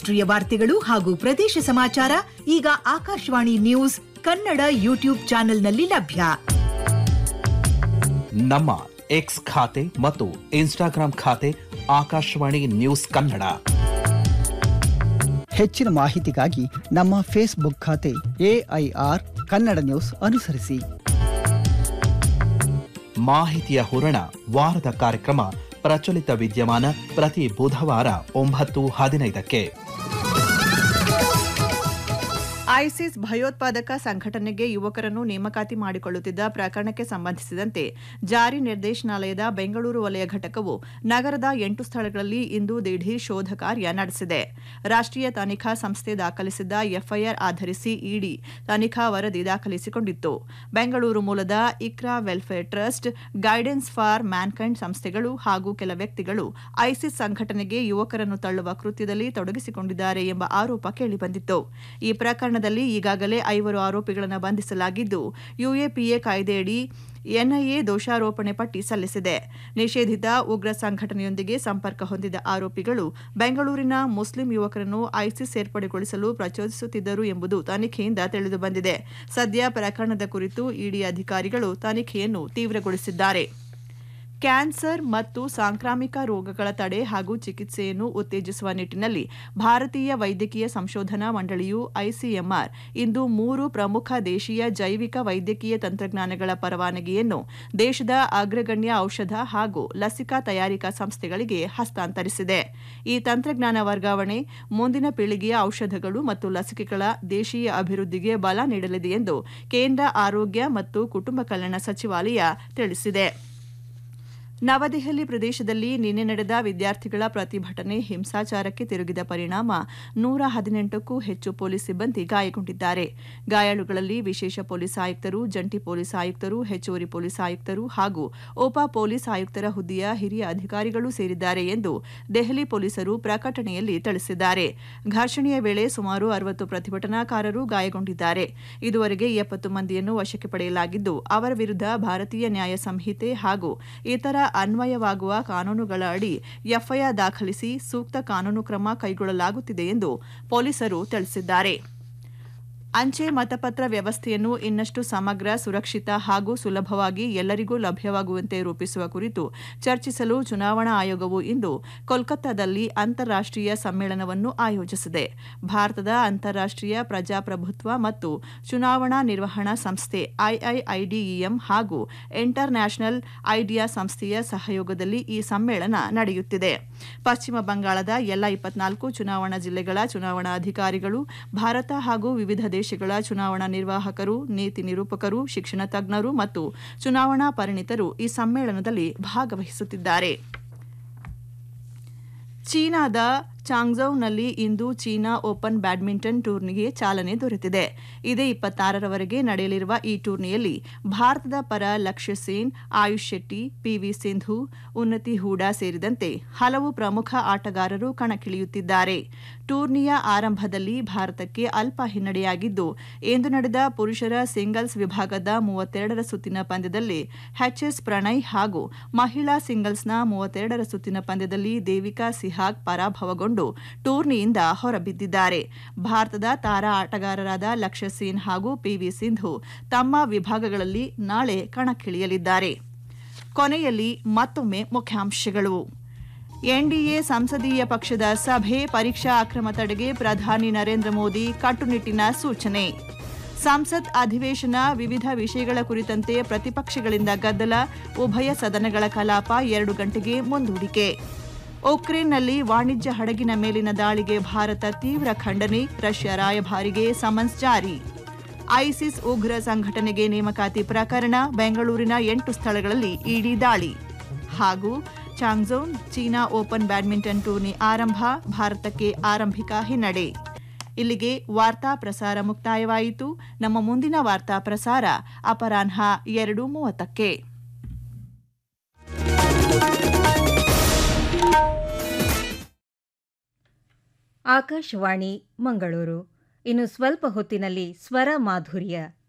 ರಾಷ್ಟ್ರೀಯ ವಾರ್ತೆಗಳು ಹಾಗೂ ಪ್ರದೇಶ ಸಮಾಚಾರ ಈಗ ಆಕಾಶವಾಣಿ ನ್ಯೂಸ್ ಕನ್ನಡ ಯೂಟ್ಯೂಬ್ ಚಾನೆಲ್ನಲ್ಲಿ ಲಭ್ಯ ನಮ್ಮ ಎಕ್ಸ್ ಖಾತೆ ಮತ್ತು ಇನ್ಸ್ಟಾಗ್ರಾಂ ಖಾತೆ ಆಕಾಶವಾಣಿ ನ್ಯೂಸ್ ಕನ್ನಡ ಹೆಚ್ಚಿನ ಮಾಹಿತಿಗಾಗಿ ನಮ್ಮ ಫೇಸ್ಬುಕ್ ಖಾತೆ ಎಐಆರ್ ಕನ್ನಡ ನ್ಯೂಸ್ ಅನುಸರಿಸಿ ಮಾಹಿತಿಯ ಹೂರಣ ವಾರದ ಕಾರ್ಯಕ್ರಮ ಪ್ರಚಲಿತ ವಿದ್ಯಮಾನ ಪ್ರತಿ ಬುಧವಾರ ಒಂಬತ್ತು ಹದಿನೈದಕ್ಕೆ ಐಸಿಸ್ ಭಯೋತ್ಪಾದಕ ಸಂಘಟನೆಗೆ ಯುವಕರನ್ನು ನೇಮಕಾತಿ ಮಾಡಿಕೊಳ್ಳುತ್ತಿದ್ದ ಪ್ರಕರಣಕ್ಕೆ ಸಂಬಂಧಿಸಿದಂತೆ ಜಾರಿ ನಿರ್ದೇಶನಾಲಯದ ಬೆಂಗಳೂರು ವಲಯ ಘಟಕವು ನಗರದ ಎಂಟು ಸ್ಥಳಗಳಲ್ಲಿ ಇಂದು ದಿಢೀರ್ ಶೋಧ ಕಾರ್ಯ ನಡೆಸಿದೆ ರಾಷ್ಟ್ರೀಯ ತನಿಖಾ ಸಂಸ್ಥೆ ದಾಖಲಿಸಿದ್ದ ಎಫ್ಐಆರ್ ಆಧರಿಸಿ ಇಡಿ ತನಿಖಾ ವರದಿ ದಾಖಲಿಸಿಕೊಂಡಿತ್ತು ಬೆಂಗಳೂರು ಮೂಲದ Iqra welfare trust guidance for mankind ಸಂಸ್ಥೆಗಳು ಹಾಗೂ ಕೆಲ ವ್ಯಕ್ತಿಗಳು ಐಸಿಸ್ ಸಂಘಟನೆಗೆ ಯುವಕರನ್ನು ತಳ್ಳುವ ಕೃತ್ಯದಲ್ಲಿ ತೊಡಗಿಸಿಕೊಂಡಿದ್ದಾರೆ ಎಂಬ ಆರೋಪ ಕೇಳಿಬಂದಿತ್ತು ಈ ಪ್ರಕರಣದಲ್ಲಿ ಈಗಾಗಲೇ ಐವರು ಆರೋಪಿಗಳನ್ನು ಬಂಧಿಸಲಾಗಿದ್ದು ಯುಎಪಿಎ ಕಾಯ್ದೆಯಡಿ ಎನ್ಐಎ ದೋಷಾರೋಪಣೆ ಪಟ್ಟಿ ಸಲ್ಲಿಸಿದೆ ನಿಷೇಧಿತ ಉಗ್ರ ಸಂಘಟನೆಯೊಂದಿಗೆ ಸಂಪರ್ಕ ಹೊಂದಿದ ಆರೋಪಿಗಳು ಬೆಂಗಳೂರಿನ ಮುಸ್ಲಿಂ ಯುವಕರನ್ನು ಐಸಿಸ್ ಸೇರ್ಪಡೆಗೊಳಿಸಲು ಪ್ರಚೋದಿಸುತ್ತಿದ್ದರು ಎಂಬುದು ತನಿಖೆಯಿಂದ ತಿಳಿದುಬಂದಿದೆ ಸದ್ಯ ಪ್ರಕರಣದ ಕುರಿತು ಇಡಿ ಅಧಿಕಾರಿಗಳು ತನಿಖೆಯನ್ನು ತೀವ್ರಗೊಳಿಸಿದ್ದಾರೆ ಕ್ಯಾನ್ಸರ್ ಮತ್ತು ಸಾಂಕ್ರಾಮಿಕ ರೋಗಗಳ ತಡೆ ಹಾಗೂ ಚಿಕಿತ್ಸೆಯನ್ನು ಉತ್ತೇಜಿಸುವ ನಿಟ್ಟಿನಲ್ಲಿ ಭಾರತೀಯ ವೈದ್ಯಕೀಯ ಸಂಶೋಧನಾ ಮಂಡಳಿಯು ಐಸಿಎಂಆರ್ ಇಂದು ಮೂರು ಪ್ರಮುಖ ದೇಶೀಯ ಜೈವಿಕ ವೈದ್ಯಕೀಯ ತಂತ್ರಜ್ಞಾನಗಳ ಪರವಾನಗಿಯನ್ನು ದೇಶದ ಅಗ್ರಗಣ್ಯ ಔಷಧ ಹಾಗೂ ಲಸಿಕಾ ತಯಾರಿಕಾ ಸಂಸ್ಥೆಗಳಿಗೆ ಹಸ್ತಾಂತರಿಸಿದೆ ಈ ತಂತ್ರಜ್ಞಾನ ವರ್ಗಾವಣೆ ಮುಂದಿನ ಪೀಳಿಗೆಯ ಔಷಧಗಳು ಮತ್ತು ಲಸಿಕೆಗಳ ದೇಶೀಯ ಅಭಿವೃದ್ಧಿಗೆ ಬಲ ನೀಡಲಿದೆ ಎಂದು ಕೇಂದ್ರ ಆರೋಗ್ಯ ಮತ್ತು ಕುಟುಂಬ ಕಲ್ಯಾಣ ಸಚಿವಾಲಯ ತಿಳಿಸಿದೆ ನವದೆಹಲಿ ಪ್ರದೇಶದಲ್ಲಿ ನಿನ್ನೆ ನಡೆದ ವಿದ್ಯಾರ್ಥಿಗಳ ಪ್ರತಿಭಟನೆ ಹಿಂಸಾಚಾರಕ್ಕೆ ತಿರುಗಿದ ಪರಿಣಾಮ ನೂರ ಹದಿನೆಂಟಕ್ಕೂ ಹೆಚ್ಚು ಪೊಲೀಸ್ ಸಿಬ್ಬಂದಿ ಗಾಯಗೊಂಡಿದ್ದಾರೆ ಗಾಯಾಳುಗಳಲ್ಲಿ ವಿಶೇಷ ಪೊಲೀಸ್ ಆಯುಕ್ತರು ಜಂಟಿ ಪೊಲೀಸ್ ಆಯುಕ್ತರು ಹೆಚ್ಚುವರಿ ಪೊಲೀಸ್ ಆಯುಕ್ತರು ಹಾಗೂ ಉಪ ಪೊಲೀಸ್ ಆಯುಕ್ತರ ಹುದ್ದೆಯ ಹಿರಿಯ ಅಧಿಕಾರಿಗಳು ಸೇರಿದ್ದಾರೆ ಎಂದು ದೆಹಲಿ ಪೊಲೀಸರು ಪ್ರಕಟಣೆಯಲ್ಲಿ ತಿಳಿಸಿದ್ದಾರೆ ಘರ್ಷಣೆಯ ವೇಳೆ ಸುಮಾರು ಅರವತ್ತು ಪ್ರತಿಭಟನಾಕಾರರು ಗಾಯಗೊಂಡಿದ್ದಾರೆ ಇದುವರೆಗೆ ಎಪ್ಪತ್ತು ಮಂದಿಯನ್ನು ವಶಕ್ಕೆ ಪಡೆಯಲಾಗಿದ್ದು ಅವರ ವಿರುದ್ಧ ಭಾರತೀಯ ನ್ಯಾಯ ಸಂಹಿತೆ ಹಾಗೂ ಇತರ ಅನ್ವಯವಾಗುವ ಕಾನೂನುಗಳ ಅಡಿ ಎಫ್ಐಆರ್ ದಾಖಲಿಸಿ ಸೂಕ್ತ ಕಾನೂನು ಕ್ರಮ ಕೈಗೊಳ್ಳಲಾಗುತ್ತಿದೆ ಎಂದು ಪೊಲೀಸರು ತಿಳಿಸಿದ್ದಾರೆ ಅಂಚೆ ಮತಪತ್ರ ವ್ಯವಸ್ಥೆಯನ್ನು ಇನ್ನಷ್ಟು ಸಮಗ್ರ ಸುರಕ್ಷಿತ ಹಾಗೂ ಸುಲಭವಾಗಿ ಎಲ್ಲರಿಗೂ ಲಭ್ಯವಾಗುವಂತೆ ರೂಪಿಸುವ ಕುರಿತು ಚರ್ಚಿಸಲು ಚುನಾವಣಾ ಆಯೋಗವು ಇಂದು ಕೋಲ್ಕತ್ತಾದಲ್ಲಿ ಅಂತಾರಾಷ್ಟೀಯ ಸಮ್ಮೇಳನವನ್ನು ಆಯೋಜಿಸಿದೆ ಭಾರತದ ಅಂತಾರಾಷ್ಟೀಯ ಪ್ರಜಾಪ್ರಭುತ್ವ ಮತ್ತು ಚುನಾವಣಾ ನಿರ್ವಹಣಾ ಸಂಸ್ಥೆ ಐಐಐಡಿಇಎಂ ಹಾಗೂ ಇಂಟರ್ ನ್ಯಾಷನಲ್ ಐಡಿಯಾ ಸಂಸ್ಥೆಯ ಸಹಯೋಗದಲ್ಲಿ ಈ ಸಮ್ಮೇಳನ ನಡೆಯುತ್ತಿದೆ ಪಶ್ಚಿಮ ಬಂಗಾಳದ ಎಲ್ಲ ಇಪ್ಪತ್ನಾಲ್ಕು ಚುನಾವಣಾ ಜಿಲ್ಲೆಗಳ ಚುನಾವಣಾ ಅಧಿಕಾರಿಗಳು ಭಾರತ ಹಾಗೂ ವಿವಿಧ ದೇಶಗಳ ಚುನಾವಣಾ ನಿರ್ವಾಹಕರು ನೀತಿ ನಿರೂಪಕರು ಶಿಕ್ಷಣ ತಜ್ಞರು ಮತ್ತು ಚುನಾವಣಾ ಪರಿಣಿತರು ಈ ಸಮ್ಮೇಳನದಲ್ಲಿ ಭಾಗವಹಿಸುತ್ತಿದ್ದಾರೆ ಚೀನಾದ ಚಾಂಗ್ಝೌನಲ್ಲಿ ಇಂದು ಚೀನಾ ಓಪನ್ ಬ್ಯಾಡ್ಮಿಂಟನ್ ಟೂರ್ನಿಗೆ ಚಾಲನೆ ದೊರೆತಿದೆ ಇದೇ ಇಪ್ಪತ್ತಾರರವರೆಗೆ ನಡೆಯಲಿರುವ ಈ ಟೂರ್ನಿಯಲ್ಲಿ ಭಾರತದ ಪರ ಲಕ್ಷ್ಯ ಸೇನ್ ಆಯುಷ್ ಶೆಟ್ಟಿ ಪಿವಿ ಸಿಂಧು ಉನ್ನತಿ ಹೂಡಾ ಸೇರಿದಂತೆ ಹಲವು ಪ್ರಮುಖ ಆಟಗಾರರು ಕಣಕ್ಕಿಳಿಯುತ್ತಿದ್ದಾರೆ ಟೂರ್ನಿಯ ಆರಂಭದಲ್ಲಿ ಭಾರತಕ್ಕೆ ಅಲ್ಪ ಹಿನ್ನಡೆಯಾಗಿದ್ದು ಇಂದು ನಡೆದ ಪುರುಷರ ಸಿಂಗಲ್ಸ್ ವಿಭಾಗದ ಮೂವತ್ತೆರಡರ ಸುತ್ತಿನ ಪಂದ್ಯದಲ್ಲಿ ಎಚ್ಎಸ್ ಪ್ರಣಯ್ ಹಾಗೂ ಮಹಿಳಾ ಸಿಂಗಲ್ಸ್ನ ಮೂವತ್ತೆರಡರ ಸುತ್ತಿನ ಪಂದ್ಯದಲ್ಲಿ ದೇವಿಕಾ ಸಿಹಾಗ್ ಪರಾಭವಗೊಂಡು ಟೂರ್ನಿಯಿಂದ ಹೊರಬಿದ್ದಿದ್ದಾರೆ ಭಾರತದ ತಾರಾ ಆಟಗಾರರಾದ ಲಕ್ಷ್ಯ ಸೇನ್ ಹಾಗೂ ಪಿವಿ ಸಿಂಧು ತಮ್ಮ ವಿಭಾಗಗಳಲ್ಲಿ ನಾಳೆ ಕಣಕ್ಕಿಳಿಯಲಿದ್ದಾರೆ ಕೊನೆಯಲ್ಲಿ ಮತ್ತೊಮ್ಮೆ ಮುಖ್ಯಾಂಶಗಳು ಎನ್ಡಿಎ ಸಂಸದೀಯ ಪಕ್ಷದ ಸಭೆ ಪರೀಕ್ಷಾ ಅಕ್ರಮ ತಡೆಗೆ ಪ್ರಧಾನಿ ನರೇಂದ್ರ ಮೋದಿ ಕಟ್ಟುನಿಟ್ಟಿನ ಸೂಚನೆ ಸಂಸತ್ ಅಧಿವೇಶನ ವಿವಿಧ ವಿಷಯಗಳ ಕುರಿತಂತೆ ಪ್ರತಿಪಕ್ಷಗಳಿಂದ ಗದ್ದಲ ಉಭಯ ಸದನಗಳ ಕಲಾಪ ಎರಡು ಗಂಟೆಗೆ ಮುಂದೂಡಿಕೆ ಉಕ್ರೇನ್ನಲ್ಲಿ ವಾಣಿಜ್ಯ ಹಡಗಿನ ಮೇಲಿನ ದಾಳಿಗೆ ಭಾರತ ತೀವ್ರ ಖಂಡನೆ ರಷ್ಯಾ ರಾಯಭಾರಿಗೆ ಸಮನ್ಸ್ ಜಾರಿ ಐಸಿಸ್ ಉಗ್ರ ಸಂಘಟನೆಗೆ ನೇಮಕಾತಿ ಪ್ರಕರಣ ಬೆಂಗಳೂರಿನ ಎಂಟು ಸ್ಥಳಗಳಲ್ಲಿ ಇಡಿ ದಾಳಿ ಹಾಗೂ ಚಾಂಗ್ಝೋನ್ ಚೀನಾ ಓಪನ್ ಬ್ಯಾಡ್ಮಿಂಟನ್ ಟೂರ್ನಿ ಆರಂಭ ಭಾರತಕ್ಕೆ ಆರಂಭಿಕ ಹಿನ್ನಡೆ ಇಲ್ಲಿಗೆ ವಾರ್ತಾ ಪ್ರಸಾರ ಮುಕ್ತಾಯವಾಯಿತು ನಮ್ಮ ಮುಂದಿನ ವಾರ್ತಾ ಪ್ರಸಾರ ಅಪರಾಹ್ನ ಎರಡು ಮೂವತ್ತಕ್ಕೆ ಆಕಾಶವಾಣಿ ಮಂಗಳೂರು ಇನ್ನು ಸ್ವಲ್ಪ ಹೊತ್ತಿನಲ್ಲಿ ಸ್ವರ ಮಾಧುರ್ಯ